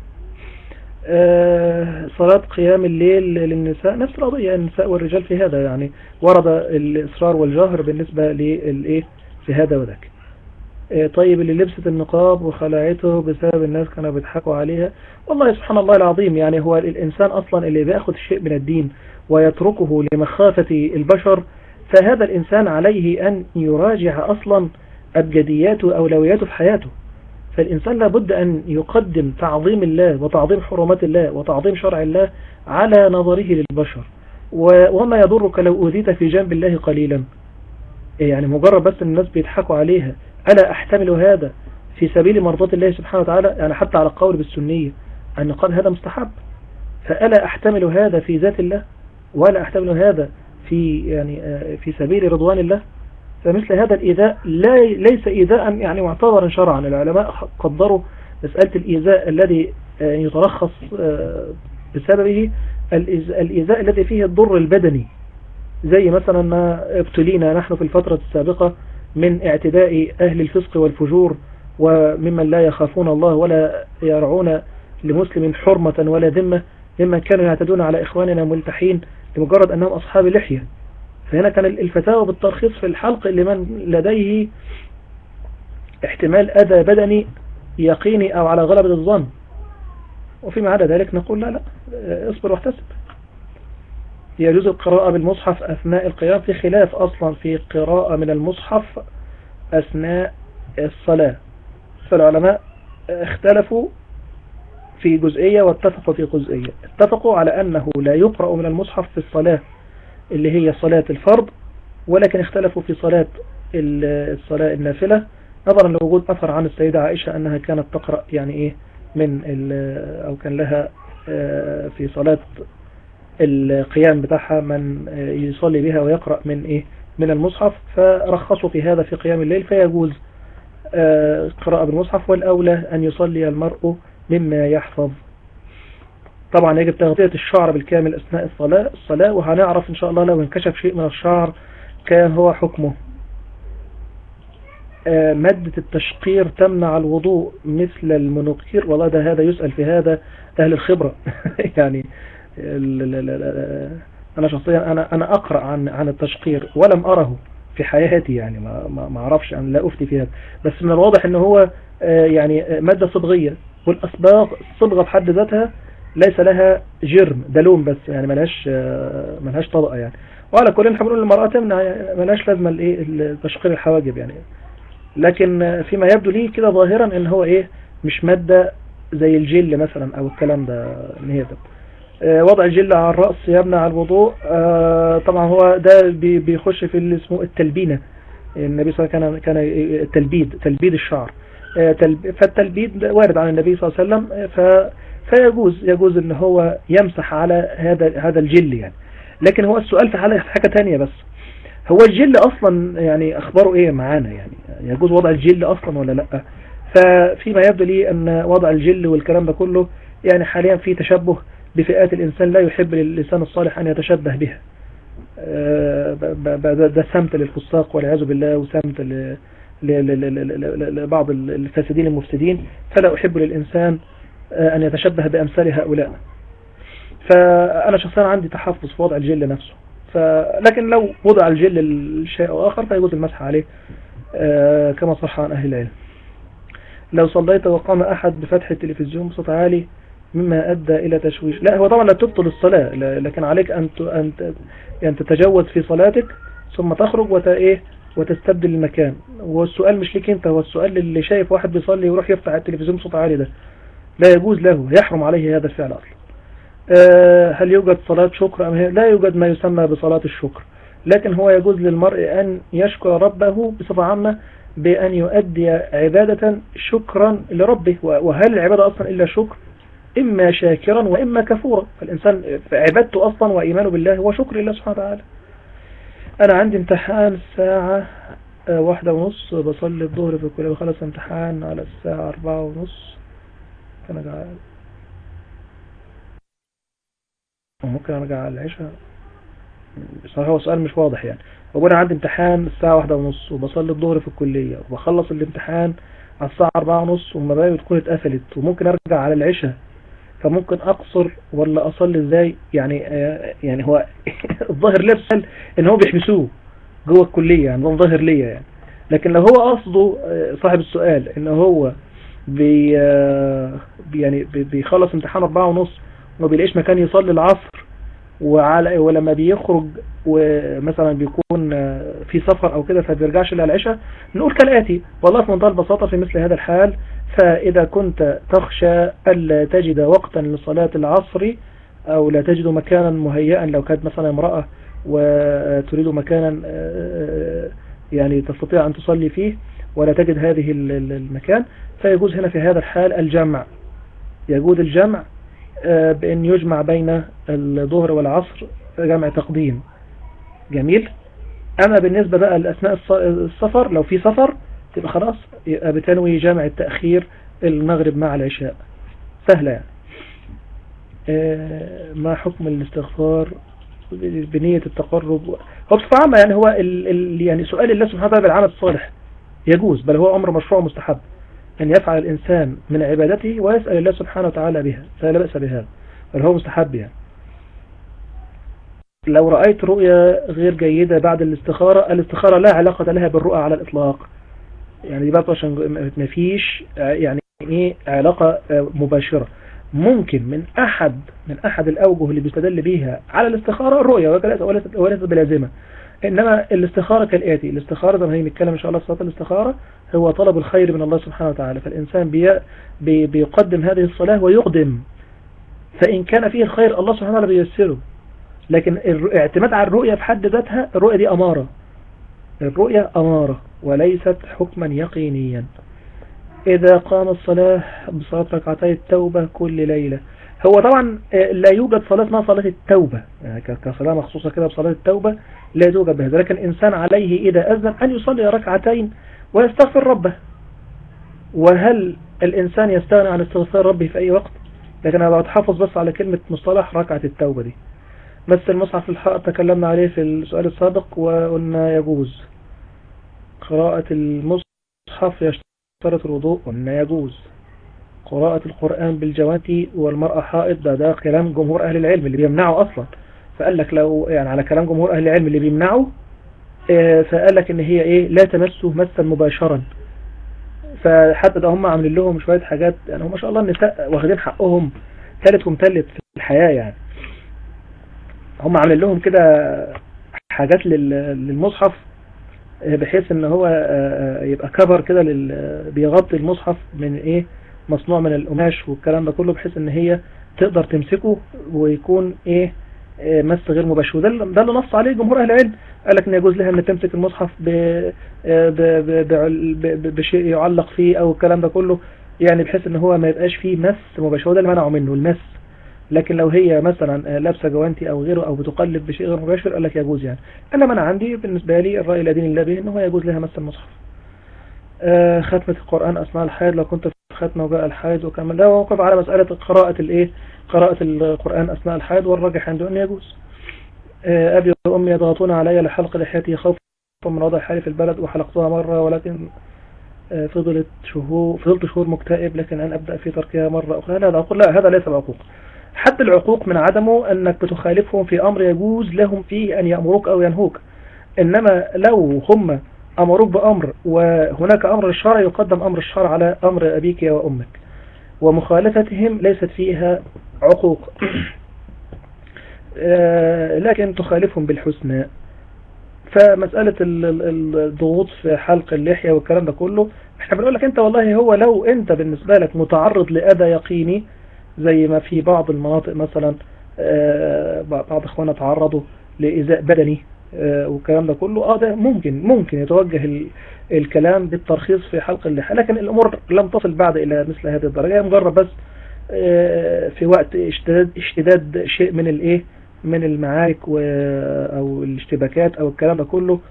آه، صلاة قيام الليل للنساء نفس القضية النساء والرجال في هذا يعني ورد الإصرار والجهر بالنسبة للإيه في هذا وذاك آه، طيب اللي لبست النقاب وخلعته بسبب الناس كانوا بيضحكوا عليها والله سبحان الله العظيم يعني هو الإنسان أصلا اللي بياخد شيء من الدين ويتركه لمخافة البشر فهذا الإنسان عليه أن يراجع أصلا أبجدياته وأولوياته في حياته فالإنسان لابد أن يقدم تعظيم الله وتعظيم حرمات الله وتعظيم شرع الله على نظره للبشر وما يضرك لو أوذيت في جنب الله قليلا يعني مجرد بس الناس بيضحكوا عليها ألا أحتمل هذا في سبيل مرضاة الله سبحانه وتعالى يعني حتى على القول بالسنية أن قال هذا مستحب فألا أحتمل هذا في ذات الله ولا أحتمل هذا في يعني آه، في سبيل رضوان الله فمثل هذا الإيذاء لا ليس إيذاء يعني معتبرا شرعا العلماء قدروا مسألة الإيذاء الذي آه، يترخص آه، بسببه الإيذاء الذي فيه الضر البدني زي مثلا ما ابتلينا نحن في الفترة السابقة من اعتداء أهل الفسق والفجور وممن لا يخافون الله ولا يرعون لمسلم حرمة ولا ذمة ممن كانوا يعتدون على إخواننا ملتحين لمجرد أنهم أصحاب لحية فهنا كان الفتاوى بالترخيص في الحلق لمن لديه احتمال أذى بدني يقيني أو على غلبة الظن وفيما عدا ذلك نقول لا لا اصبر واحتسب يجوز القراءة بالمصحف أثناء القيام في خلاف أصلا في قراءة من المصحف أثناء الصلاة فالعلماء اختلفوا في جزئية واتفقوا في جزئية اتفقوا على أنه لا يقرأ من المصحف في الصلاة اللي هي صلاة الفرض ولكن اختلفوا في صلاة الصلاة النافلة نظرا لوجود أثر عن السيدة عائشة أنها كانت تقرأ يعني إيه من أو كان لها آه، في صلاة القيام بتاعها من يصلي بها ويقرأ من إيه من المصحف فرخصوا في هذا في قيام الليل فيجوز آه، قراءة بالمصحف والأولى أن يصلي المرء مما يحفظ طبعا يجب تغطية الشعر بالكامل أثناء الصلاة الصلاة وهنعرف إن شاء الله لو انكشف شيء من الشعر كان هو حكمه آه، مادة التشقير تمنع الوضوء مثل المنقير والله ده هذا يسأل في هذا أهل الخبرة يعني أنا شخصيا أنا أنا أقرأ عن عن التشقير ولم أره في حياتي يعني ما ما أعرفش أنا لا أفتي في هذا بس من الواضح إن هو آه، يعني مادة صبغية والأصباغ الصبغة بحد ذاتها ليس لها جرم ده لون بس يعني ملهاش ملهاش طبقة يعني وعلى كل احنا بنقول للمرأة تمنع ملهاش لازمة الايه تشقير الحواجب يعني لكن فيما يبدو لي كده ظاهرا ان هو ايه مش مادة زي الجل مثلا او الكلام ده ان هي ده آه، وضع الجل على الرأس يمنع الوضوء آه، طبعا هو ده بيخش في اللي اسمه التلبينة النبي صلى الله عليه وسلم كان كان تلبيد تلبيد الشعر آه، فالتلبيد وارد عن النبي صلى الله عليه وسلم ف فيجوز يجوز ان هو يمسح على هذا هذا الجل يعني لكن هو السؤال في حاجة حاجة تانية بس هو الجل اصلا يعني اخباره ايه معانا يعني يجوز وضع الجل اصلا ولا لا ففيما يبدو لي ان وضع الجل والكلام ده كله يعني حاليا في تشبه بفئات الانسان لا يحب للإنسان الصالح ان يتشبه بها آه، ده سمت للفساق والعياذ بالله وسمت لبعض الفاسدين المفسدين فلا أحب للإنسان آه، أن يتشبه بأمثال هؤلاء فأنا شخصيا عندي تحفظ في وضع الجل نفسه ف... لكن لو وضع الجل الشيء آخر فيجوز المسح عليه آه، كما صح عن أهل العلم لو صليت وقام أحد بفتح التلفزيون بصوت عالي مما أدى إلى تشويش لا هو طبعا لا تبطل الصلاة لكن عليك أن أن يعني تتجوز في صلاتك ثم تخرج وت إيه وتستبدل المكان والسؤال مش ليك انت هو السؤال اللي شايف واحد بيصلي ويروح يفتح التلفزيون بصوت عالي ده لا يجوز له يحرم عليه هذا الفعل أصلا آه، هل يوجد صلاة شكر أم لا يوجد ما يسمى بصلاة الشكر لكن هو يجوز للمرء أن يشكر ربه بصفة عامة بأن يؤدي عبادة شكرا لربه وهل العبادة أصلا إلا شكر إما شاكرا وإما كفورا فالإنسان عبادته أصلا وإيمانه بالله هو شكر الله سبحانه وتعالى أنا عندي امتحان الساعة آه، واحدة ونص بصلي الظهر في الكلية بخلص امتحان على الساعة أربعة ونص ممكن أرجع ممكن أرجع على العشاء صراحة هو سؤال مش واضح يعني بقول عندي امتحان الساعة واحدة ونص وبصلي الظهر في الكلية وبخلص الامتحان على الساعة أربعة ونص والمباية بتكون اتقفلت وممكن أرجع على العشاء فممكن أقصر ولا أصلي إزاي يعني آه يعني هو الظاهر ليه إن هو بيحبسوه جوه الكلية يعني ده ظاهر ليا يعني لكن لو هو قصده آه، صاحب السؤال إن هو بي آه، يعني بيخلص امتحان أربعة ونص وما بيلاقيش مكان يصلي العصر وعلى ولما بيخرج ومثلا بيكون في سفر او كده فبيرجعش للعشاء نقول كالآتي والله في منتهى البساطة في مثل هذا الحال فإذا كنت تخشى ألا تجد وقتا لصلاة العصر أو لا تجد مكانا مهيئا لو كانت مثلا امرأة وتريد مكانا يعني تستطيع أن تصلي فيه ولا تجد هذه المكان فيجوز هنا في هذا الحال الجمع يجوز الجمع آه، بأن يجمع بين الظهر والعصر جمع تقديم جميل أما بالنسبة بقى لأثناء السفر لو في سفر تبقى خلاص يبقى بتنوي جمع التأخير المغرب مع العشاء سهلة يعني آه، ما حكم الاستغفار بنية التقرب هو بصفة عامة يعني هو ال ال يعني سؤال الله سبحانه وتعالى بالعمل الصالح يجوز بل هو أمر مشروع مستحب أن يفعل الإنسان من عبادته ويسأل الله سبحانه وتعالى بها فلا بأس بهذا بل هو مستحب يعني لو رأيت رؤية غير جيدة بعد الاستخارة الاستخارة لا علاقة لها بالرؤى على الإطلاق يعني دي برضه عشان ما فيش يعني ايه علاقة مباشرة ممكن من أحد من أحد الأوجه اللي بيستدل بيها على الاستخارة الرؤية وليست بلازمة إنما الاستخارة كالآتي الاستخارة زي ما هي نتكلم إن شاء الله في صلاة الاستخارة هو طلب الخير من الله سبحانه وتعالى فالإنسان بي بي بيقدم هذه الصلاة ويقدم فإن كان فيه الخير الله سبحانه وتعالى بيسره لكن الاعتماد على الرؤية في حد ذاتها الرؤية دي أمارة الرؤية أمارة وليست حكما يقينيا إذا قام الصلاة بصلاة ركعتي التوبة كل ليلة هو طبعا آه، لا يوجد صلاة اسمها صلاة التوبة يعني كصلاة مخصوصة كده بصلاة التوبة لا توجد بهذا لكن الإنسان عليه إذا أذن أن يصلي ركعتين ويستغفر ربه وهل الإنسان يستغني عن استغفار ربه في أي وقت لكن أنا بتحفظ بس على كلمة مصطلح ركعة التوبة دي بس المصحف الحق تكلمنا عليه في السؤال السابق وقلنا يجوز قراءة المصحف يشترط الوضوء قلنا يجوز قراءة القرآن بالجواتي والمرأة حائض ده ده كلام جمهور أهل العلم اللي بيمنعه أصلا فقال لك لو يعني على كلام جمهور أهل العلم اللي بيمنعه آه، فقال لك ان هي ايه لا تمسه مسا مباشرا فحتى ده هم عاملين لهم شوية حاجات يعني هم ما شاء الله النساء واخدين حقهم ثالث ومثلث في الحياة يعني هم عاملين لهم كده حاجات للمصحف آه، بحيث ان هو آه، يبقى كفر كده بيغطي المصحف من ايه مصنوع من القماش والكلام ده كله بحيث ان هي تقدر تمسكه ويكون ايه مس غير مباشر وده ده اللي نص عليه جمهور اهل العلم قال لك ان يجوز لها ان تمسك المصحف بشيء يعلق فيه او الكلام ده كله يعني بحيث ان هو ما يبقاش فيه مس مباشر وده اللي منعه منه المس لكن لو هي مثلا لابسه جوانتي او غيره او بتقلب بشيء غير مباشر قال لك يجوز يعني انما انا عندي بالنسبه لي الراي الذي الله به ان هو يجوز لها مس المصحف آه ختمه القران اثناء الحيض لو كنت في ختمه وجاء الحيض وكمل ده وقف على مساله قراءه الايه قراءه القران اثناء الحيض والراجح عنده ان يجوز آه، أبي وأمي يضغطون علي لحلق لحيتي خوفا من وضع حالي في البلد وحلقتها مرة ولكن آه، فضلت شهور فضلت شهور مكتئب لكن أن أبدأ في تركها مرة أخرى لا أقول لا هذا ليس بعقوق حتى العقوق من عدمه أنك بتخالفهم في أمر يجوز لهم فيه أن يأمروك أو ينهوك إنما لو هم أمروك بأمر وهناك أمر الشرع يقدم أمر الشرع على أمر أبيك وأمك ومخالفتهم ليست فيها عقوق آه، لكن تخالفهم بالحسنى فمسألة الضغوط في حلق اللحية والكلام ده كله احنا بنقول لك انت والله هو لو انت بالنسبة لك متعرض لأذى يقيني زي ما في بعض المناطق مثلا آه، بعض اخوانا تعرضوا لإزاء بدني آه، والكلام ده كله اه ده ممكن ممكن يتوجه الكلام بالترخيص في حلق اللحية لكن الامور لم تصل بعد الى مثل هذه الدرجة مجرد بس في وقت اشتداد, اشتداد شيء من الايه من المعارك و... او الاشتباكات او الكلام ده كله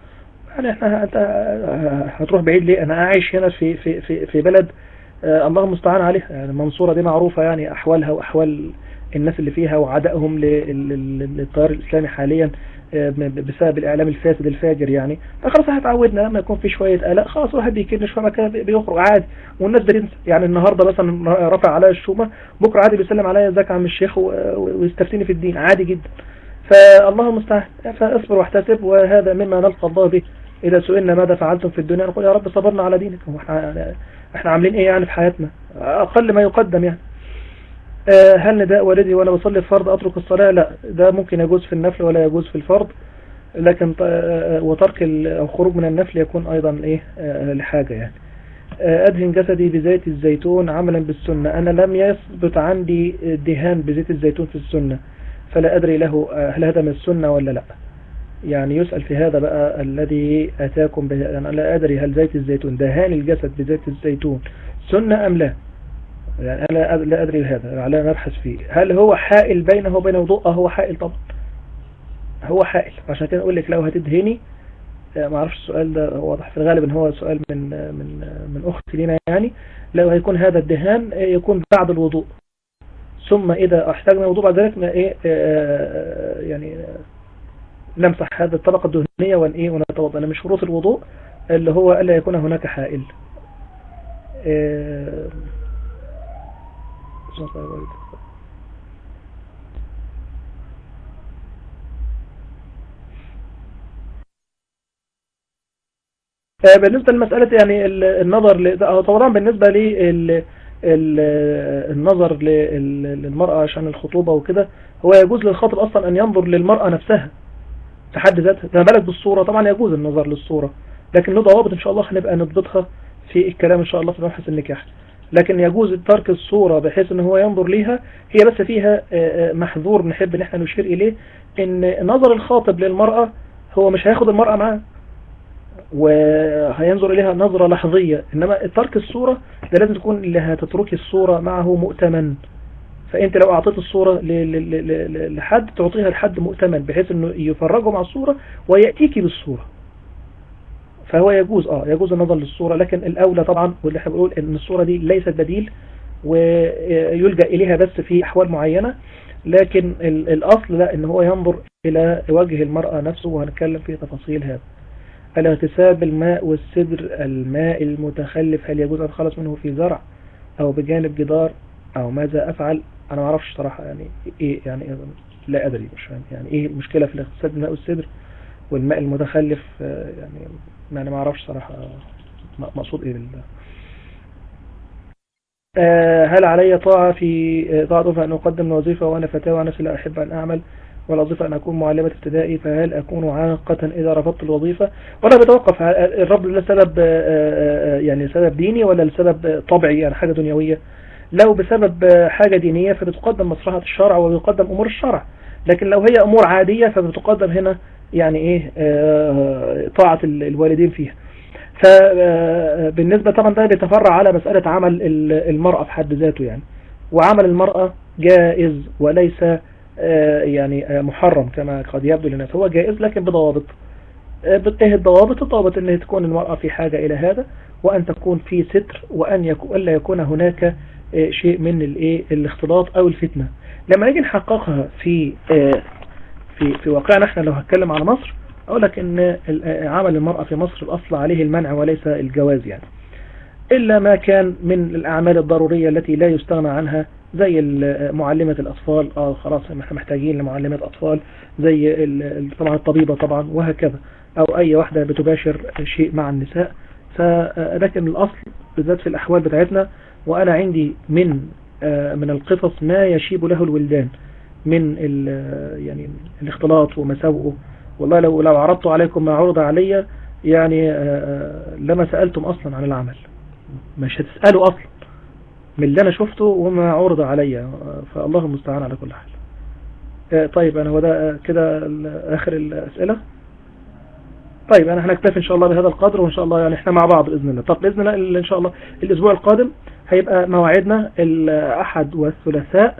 يعني احنا هتروح بعيد ليه انا عايش هنا في في في في بلد آه، الله المستعان عليها يعني المنصورة دي معروفة يعني احوالها واحوال الناس اللي فيها وعدائهم للتيار الاسلامي حاليا آه، بسبب الاعلام الفاسد الفاجر يعني فخلاص هتعودنا لما يكون في شوية قلق خلاص واحد بيكنش في مكان بيخرج عادي والناس بتنسى يعني النهاردة مثلا رفع عليا الشومة بكرة عادي بيسلم عليا ازيك عم الشيخ ويستفتيني في الدين عادي جدا فالله المستعان فاصبر واحتسب وهذا مما نلقى الله به إذا سئلنا ماذا فعلتم في الدنيا نقول يا رب صبرنا على دينك احنا, احنا عاملين ايه يعني في حياتنا أقل ما يقدم يعني آه، هل نداء والدي وأنا بصلي الفرض أترك الصلاة لا ده ممكن يجوز في النفل ولا يجوز في الفرض لكن آه، وترك الخروج من النفل يكون أيضا إيه آه، لحاجة يعني أدهن جسدي بزيت الزيتون عملا بالسنة أنا لم يثبت عندي دهان بزيت الزيتون في السنة فلا أدري له هل هذا من السنة ولا لا يعني يسأل في هذا بقى الذي أتاكم به أنا لا أدري هل زيت الزيتون دهان الجسد بزيت الزيتون سنة أم لا يعني أنا لا أدري هذا على نبحث فيه هل هو حائل بينه وبين وضوء هو حائل طبعا هو حائل عشان كده أقول لك لو هتدهني آه، ما اعرفش السؤال ده واضح في الغالب ان هو سؤال من من من اختي لنا يعني لو هيكون هذا الدهان يكون بعد الوضوء ثم اذا احتاجنا الوضوء بعد ذلك ايه آه، يعني نمسح هذه الطبقة الدهنية ونإيه ونتوضأ من شروط الوضوء اللي هو ألا يكون هناك حائل آه، آه، بالنسبة لمسألة يعني النظر طبعا بالنسبة لي النظر للمرأة عشان الخطوبة وكده هو يجوز للخاطب أصلا أن ينظر للمرأة نفسها في حد ذاتها فما بالك بالصورة طبعا يجوز النظر للصورة لكن له ضوابط ان شاء الله هنبقى نضبطها في الكلام ان شاء الله في مبحث النكاح لكن يجوز ترك الصورة بحيث ان هو ينظر ليها هي بس فيها آه، آه، محذور نحب ان احنا نشير اليه ان نظر الخاطب للمرأة هو مش هياخد المرأة معاه وهينظر إليها نظرة لحظية إنما ترك الصورة ده لازم تكون اللي هتتركي الصورة معه مؤتمن فانت لو اعطيت الصورة لحد تعطيها لحد مؤتمن بحيث انه يفرجه مع الصورة ويأتيك بالصورة فهو يجوز اه يجوز النظر للصورة لكن الاولى طبعا واللي احنا بنقول ان الصورة دي ليست بديل ويلجأ اليها بس في احوال معينة لكن الاصل لا ان هو ينظر الى وجه المرأة نفسه وهنتكلم في تفاصيل هذا الاغتساب الماء والسدر الماء المتخلف هل يجوز ان خلص منه في زرع او بجانب جدار او ماذا افعل انا ما اعرفش صراحة يعني ايه يعني إيه لا ادري مش فاهم يعني ايه المشكلة في الاغتسال بالماء والسدر والماء المتخلف آه، يعني يعني ما اعرفش صراحة مقصود ايه بالله آه، هل علي طاعة في آه، طاعة أن أقدم الوظيفة وأنا فتاة وأنا لا أحب أن أعمل والوظيفة أن أكون معلمة ابتدائي فهل أكون عاقة إذا رفضت الوظيفة ولا بتوقف الرفض لسبب يعني سبب ديني ولا لسبب طبعي يعني حاجة دنيوية لو بسبب حاجة دينية فبتقدم مصلحة الشرع وبيقدم أمور الشرع لكن لو هي أمور عادية فبتقدم هنا يعني إيه آه، طاعة الوالدين فيها فبالنسبة طبعا ده بيتفرع على مسألة عمل المرأة في حد ذاته يعني وعمل المرأة جائز وليس آه، يعني محرم كما قد يبدو للناس هو جائز لكن بضوابط آه، ايه الضوابط الضوابط ان تكون المرأة في حاجة الى هذا وان تكون في ستر وان يكون الا يكون هناك آه، شيء من الايه الاختلاط او الفتنة لما نيجي نحققها في آه، في في واقعنا احنا لو هتكلم على مصر اقول لك ان آه، عمل المرأة في مصر الاصل عليه المنع وليس الجواز يعني الا ما كان من الاعمال الضرورية التي لا يستغنى عنها زي معلمة الاطفال اه خلاص احنا محتاجين لمعلمة اطفال زي طبعا الطبيبة طبعا وهكذا او اي واحدة بتباشر شيء مع النساء فلكن الاصل بالذات في الاحوال بتاعتنا وأنا عندي من آه، من القصص ما يشيب له الولدان من يعني الاختلاط ومساوئه والله لو لو عرضت عليكم ما عرض علي يعني آه، آه، لما سألتم أصلا عن العمل مش هتسألوا أصلا من اللي أنا شفته وما عرض علي فالله المستعان على كل حال طيب أنا هو ده كده آخر الأسئلة طيب أنا هنكتفي إن شاء الله بهذا القدر وإن شاء الله يعني إحنا مع بعض بإذن الله طب بإذن الله إن شاء الله الأسبوع القادم هيبقى موعدنا الأحد والثلاثاء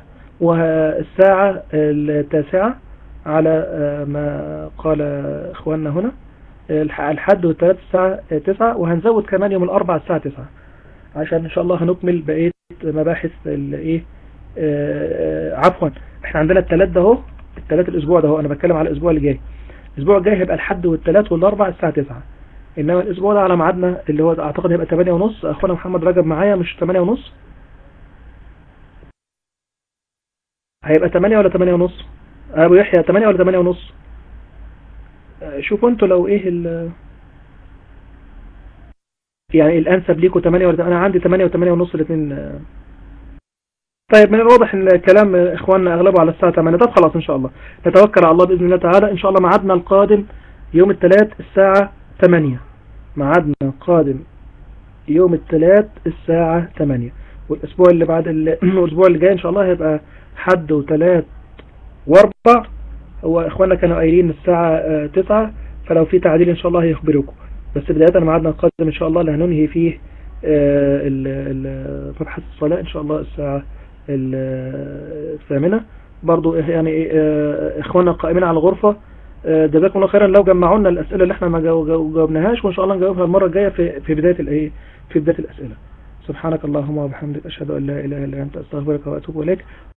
والساعة التاسعة على ما قال إخواننا هنا الحد والثلاث الساعة 9 وهنزود كمان يوم الأربع الساعة 9 عشان إن شاء الله هنكمل بقية مباحث الايه عفوا احنا عندنا الثلاث ده اهو الثلاث الاسبوع ده اهو انا بتكلم على الاسبوع اللي جاي الاسبوع الجاي هيبقى الحد والثلاث والاربع الساعة 9 انما الاسبوع ده على ميعادنا اللي هو اعتقد هيبقى 8 ونص اخونا محمد رجب معايا مش 8 ونص هيبقى 8 ولا 8 ونص ابو يحيى 8 ولا 8 ونص شوفوا انتوا لو ايه ال يعني الانسب ليكم 8 ولا انا عندي 8 و8 ونص الاثنين طيب من الواضح ان كلام اخواننا اغلبه على الساعة 8 طب خلاص ان شاء الله نتوكل على الله باذن الله تعالى ان شاء الله ميعادنا القادم يوم الثلاث الساعة 8 ميعادنا القادم يوم الثلاث الساعة 8 والاسبوع اللي بعد الاسبوع اللي جاي ان شاء الله هيبقى حد وثلاث واربع هو اخواننا كانوا قايلين الساعة 9 فلو في تعديل ان شاء الله هيخبركم بس بداية ميعادنا القادم ان شاء الله اللي هننهي فيه مبحث الصلاة ان شاء الله الساعة الثامنة برضو يعني اخواننا قائمين على الغرفة جزاكم الله خيرا لو جمعونا الاسئلة اللي احنا ما جاوبناهاش وان شاء الله نجاوبها المرة الجاية في في بداية الايه في بداية الاسئلة سبحانك اللهم وبحمدك اشهد ان لا اله الا انت استغفرك واتوب اليك